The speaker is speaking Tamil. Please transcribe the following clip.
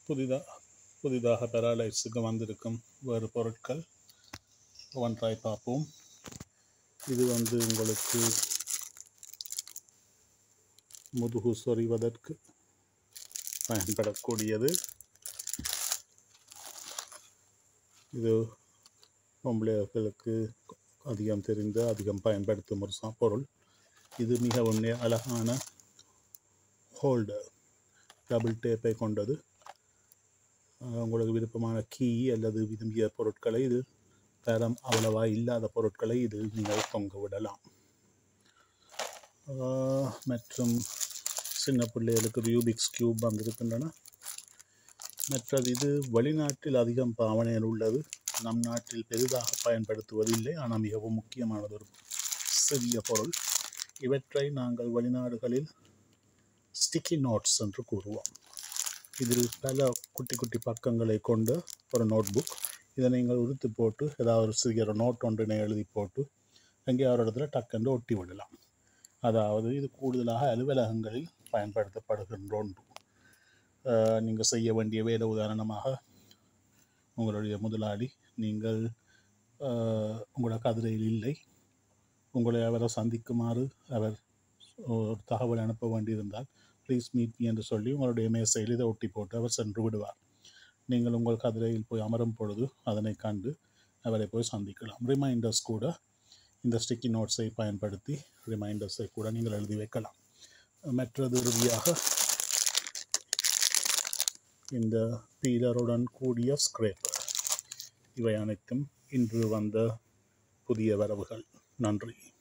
புதிதாக புதிதாக பெராலைட்ஸுக்கு வந்திருக்கும் வேறு பொருட்கள் ஒன்றாய் பார்ப்போம் இது வந்து உங்களுக்கு முதுகு சொறிவதற்கு பயன்படக்கூடியது இது பொம்பளையர்களுக்கு அதிகம் தெரிந்த அதிகம் பயன்படுத்தும் ஒரு சா- பொருள் இது மிகவும் நே- அழகான ஹோல்டர் டபுள் டேப்பை கொண்டது அஹ் உங்களுக்கு விருப்பமான கீ அல்லது விரும்பிய பொருட்களை இது தரம் அவ்வளவா இல்லாத பொருட்களை இது நீங்கள் தொங்க விடலாம் அஹ் மற்றும் சின்ன பிள்ளைகளுக்கு ரூபிக்ஸ் கியூப் வந்திருக்கின்றன மற்றது இது வெளிநாட்டில் அதிகம் பாவனையில் உள்ளது நம் நாட்டில் பெரிதாக பயன்படுத்துவதில்லை ஆனால் மிகவும் முக்கியமானது ஒரு சிறிய பொருள் இவற்றை நாங்கள் வெளிநாடுகளில் ஸ்டிக்கி நோட்ஸ் என்று கூறுவோம் இதில் பல குட்டி குட்டி பக்கங்களை கொண்ட ஒரு நோட்புக் இதை நீங்கள் உரித்து போட்டு ஏதாவது ஒரு சிறிய ஒரு நோட் ஒன்றினை எழுதி போட்டு எங்கேயாவது ஒரு இடத்துல டக்குன்னு ஒட்டி விடலாம் அதாவது இது கூடுதலாக அலுவலகங்களில் பயன்படுத்தப்படுகின்ற ஒன்று நீங்கள் செய்ய வேண்டிய வேலை உதாரணமாக உங்களுடைய முதலாளி நீங்கள் அஹ், உங்களோட கதிரையில் இல்லை உங்களை அவரை சந்திக்குமாறு அவர் ஒரு தகவல் அனுப்ப வேண்டியிருந்தால் ப்ளீஸ் மீட் மீ என்று சொல்லி உங்களுடைய மேசையில் இதை ஒட்டி போட்டு அவர் சென்று விடுவார் நீங்கள் உங்கள் கதிரையில் போய் அமரும் பொழுது அதனை கண்டு அவரை போய் சந்திக்கலாம் ரிமைண்டர்ஸ் கூட இந்த ஸ்டிக்கி நோட்ஸை பயன்படுத்தி ரிமைண்டர்ஸை கூட நீங்கள் எழுதி வைக்கலாம் மற்றது இறுதியாக இந்த பீலருடன் கூடிய ஸ்க்ரேப்பர் இவை அனைத்தும் இன்று வந்த புதிய வரவுகள் நன்றி